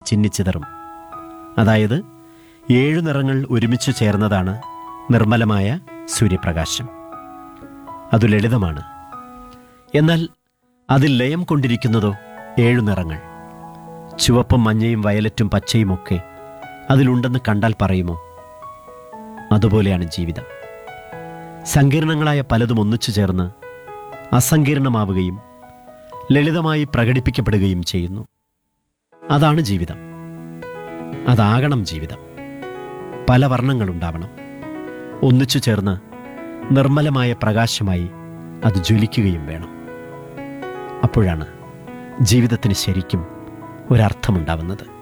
ചിന്നിച്ചിതറും അതായത് ഏഴു നിറങ്ങൾ ഒരുമിച്ച് ചേർന്നതാണ് നിർമ്മലമായ സൂര്യപ്രകാശം അത് ലളിതമാണ് എന്നാൽ അതിൽ ലയം കൊണ്ടിരിക്കുന്നതോ ഏഴു നിറങ്ങൾ ചുവപ്പും മഞ്ഞയും വയലറ്റും പച്ചയുമൊക്കെ അതിലുണ്ടെന്ന് കണ്ടാൽ പറയുമോ അതുപോലെയാണ് ജീവിതം സങ്കീർണങ്ങളായ പലതും ഒന്നിച്ചു ചേർന്ന് അസങ്കീർണമാവുകയും ലളിതമായി പ്രകടിപ്പിക്കപ്പെടുകയും ചെയ്യുന്നു അതാണ് ജീവിതം അതാകണം ജീവിതം പല വർണ്ണങ്ങളുണ്ടാവണം ഒന്നിച്ചു ചേർന്ന് നിർമ്മലമായ പ്രകാശമായി അത് ജ്വലിക്കുകയും വേണം അപ്പോഴാണ് ജീവിതത്തിന് ശരിക്കും ഒരർത്ഥമുണ്ടാവുന്നത്